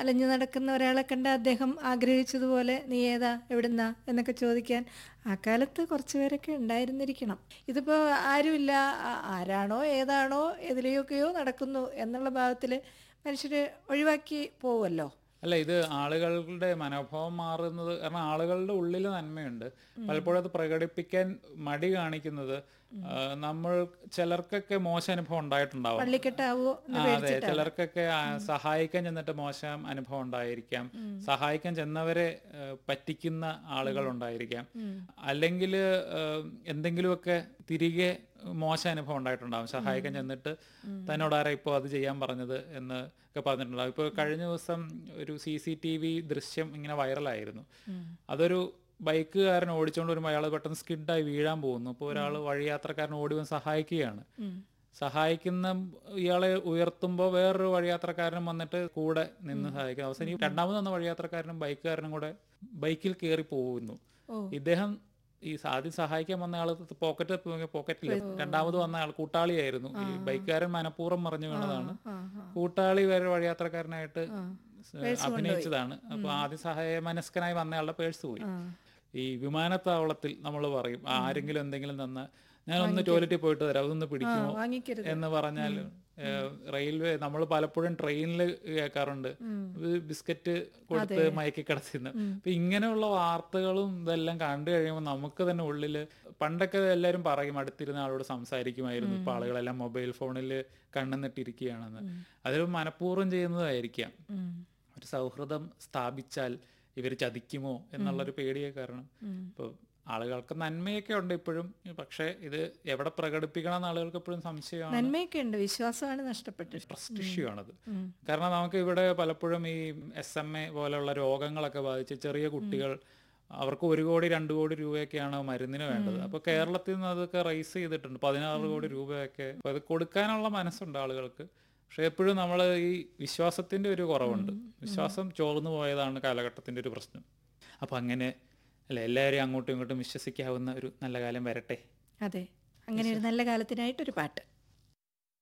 അലഞ്ഞു നടക്കുന്ന ഒരാളെ കണ്ട് അദ്ദേഹം ആഗ്രഹിച്ചതുപോലെ നീ ഏതാ എവിടുന്നാ എന്നൊക്കെ ചോദിക്കാൻ ആ കാലത്ത് കുറച്ച് പേരൊക്കെ ഉണ്ടായിരുന്നിരിക്കണം ഇതിപ്പോൾ ആരുമില്ല ആ- ആരാണോ ഏതാണോ എതിലെയൊക്കെയോ നടക്കുന്നു എന്നുള്ള ഭാവത്തിൽ മനുഷ്യർ ഒഴിവാക്കി പോവുമല്ലോ അല്ല ഇത് ആളുകളുടെ മനോഭാവം മാറുന്നത് കാരണം ആളുകളുടെ ഉള്ളിൽ നന്മയുണ്ട് പലപ്പോഴും അത് പ്രകടിപ്പിക്കാൻ മടി കാണിക്കുന്നത് ആ, നമ്മൾ ചിലർക്കൊക്കെ മോശം അനുഭവം ഉണ്ടായിട്ടുണ്ടാവും പള്ളിക്കെട്ടാവോ ആ, അതെ ചിലർക്കൊക്കെ ആ, സഹായിക്കാൻ ചെന്നിട്ട് മോശം അനുഭവം ഉണ്ടായിരിക്കാം സഹായിക്കാൻ ചെന്നവരെ ആ, പറ്റിക്കുന്ന ആളുകൾ ഉണ്ടായിരിക്കാം അല്ലെങ്കിൽ എന്തെങ്കിലുമൊക്കെ തിരികെ മോശം അനുഭവം ഉണ്ടായിട്ടുണ്ടാവും സഹായിക്കാൻ ചെന്നിട്ട് തന്നോടാരാ ഇപ്പോൾ അത് ചെയ്യാൻ പറഞ്ഞത് എന്ന് ഒക്കെ പറഞ്ഞിട്ടുണ്ടാവും ഇപ്പോൾ കഴിഞ്ഞ ദിവസം ഒരു സി സി ടി വി ദൃശ്യം ഇങ്ങനെ വൈറലായിരുന്നു അതൊരു ബൈക്കുകാരൻ ഓടിച്ചുകൊണ്ട് വരുമ്പോൾ അയാൾ പെട്ടെന്ന് സ്കിഡായി വീഴാൻ പോകുന്നു അപ്പോൾ ഒരാൾ വഴിയാത്രക്കാരൻ ഓടി വന്ന് സഹായിക്കുകയാണ് സഹായിക്കുന്ന ഇയാളെ ഉയർത്തുമ്പോൾ വേറൊരു വഴിയാത്രക്കാരനും വന്നിട്ട് കൂടെ നിന്ന് സഹായിക്കുന്നു അവസാനം ഈ രണ്ടാമത് വന്ന വഴിയാത്രക്കാരനും ബൈക്കുകാരനും കൂടെ ബൈക്കിൽ കയറി പോകുന്നു ഇദ്ദേഹം ഈ ആദ്യം സഹായിക്കാൻ വന്ന ആള് പോക്കറ്റ് പോക്കറ്റിൽ രണ്ടാമത് വന്ന ആൾ കൂട്ടാളിയായിരുന്നു ഈ ബൈക്കുകാരൻ മനഃപൂർവ്വം മറിഞ്ഞു വീണതാണ് കൂട്ടാളി വേറെ വഴിയാത്രക്കാരനായിട്ട് അഭിനയിച്ചതാണ് അപ്പൊ ആദ്യം സഹായ മനസ്കനായി വന്നയാളുടെ പേഴ്സ് പോയി ഈ വിമാനത്താവളത്തിൽ നമ്മൾ പറയും ആരെങ്കിലും എന്തെങ്കിലും തന്ന ഞാൻ ഒന്ന് ടോയ്ലറ്റിൽ പോയിട്ട് തരാം അതൊന്ന് പിടിക്കുമോ വാങ്ങിക്കരുത് എന്ന് പറഞ്ഞാൽ റെയിൽവേ നമ്മൾ പലപ്പോഴും ട്രെയിനിൽ കേൾക്കാറുണ്ട് ഇത് ബിസ്ക്കറ്റ് കൊടുത്ത് മയക്കി കിടത്തിന്ന് അപ്പൊ ഇങ്ങനെയുള്ള വാർത്തകളും ഇതെല്ലാം കണ്ടു കഴിയുമ്പോൾ നമുക്ക് തന്നെ ഉള്ളില് പണ്ടൊക്കെ എല്ലാവരും പറയും അടുത്തിരുന്ന ആളോട് സംസാരിക്കുമായിരുന്നു ഇപ്പൊ ആളുകളെല്ലാം മൊബൈൽ ഫോണിൽ കണ്ണെന്നിട്ടിരിക്കുകയാണെന്ന് അതൊരു മനഃപൂർവ്വം ചെയ്യുന്നതായിരിക്കാം ഒരു സൗഹൃദം സ്ഥാപിച്ചാൽ ഇവർ ചതിക്കുമോ എന്നുള്ളൊരു പേടിയെ കാരണം ഇപ്പോൾ ആളുകൾക്ക് നന്മയൊക്കെ ഉണ്ട് ഇപ്പോഴും പക്ഷേ ഇത് എവിടെ പ്രകടിപ്പിക്കണം എന്ന് ആളുകൾക്ക് എപ്പോഴും സംശയമാണ് നന്മയൊക്കെ ഉണ്ട് വിശ്വാസമാണ് നഷ്ടപ്പെട്ടത് ട്രസ്റ്റ് ഇഷ്യൂ ആണത് കാരണം നമുക്ക് ഇവിടെ പലപ്പോഴും ഈ എസ് എം എ പോലെയുള്ള രോഗങ്ങളൊക്കെ ബാധിച്ച് ചെറിയ കുട്ടികൾ അവർക്ക് ഒരു കോടി രണ്ട് കോടി രൂപയൊക്കെയാണ് മരുന്നിന് വേണ്ടത് അപ്പൊ കേരളത്തിൽ നിന്ന് അതൊക്കെ റൈസ് ചെയ്തിട്ടുണ്ട് പതിനാറ് കോടി രൂപയൊക്കെ അപ്പൊ അത് കൊടുക്കാനുള്ള മനസ്സുണ്ട് ആളുകൾക്ക് പക്ഷെ എപ്പോഴും നമ്മൾ ഈ വിശ്വാസത്തിന്റെ ഒരു കുറവുണ്ട് വിശ്വാസം ചോർന്നു പോയതാണ് കാലഘട്ടത്തിന്റെ ഒരു പ്രശ്നം അപ്പൊ അങ്ങനെ അല്ല എല്ലാവരെയും അങ്ങോട്ടും ഇങ്ങോട്ടും വിശ്വസിക്കാവുന്ന ഒരു നല്ല കാലം വരട്ടെ അതെ അങ്ങനെ ഒരു നല്ല കാലത്തിനായിട്ടൊരു പാട്ട്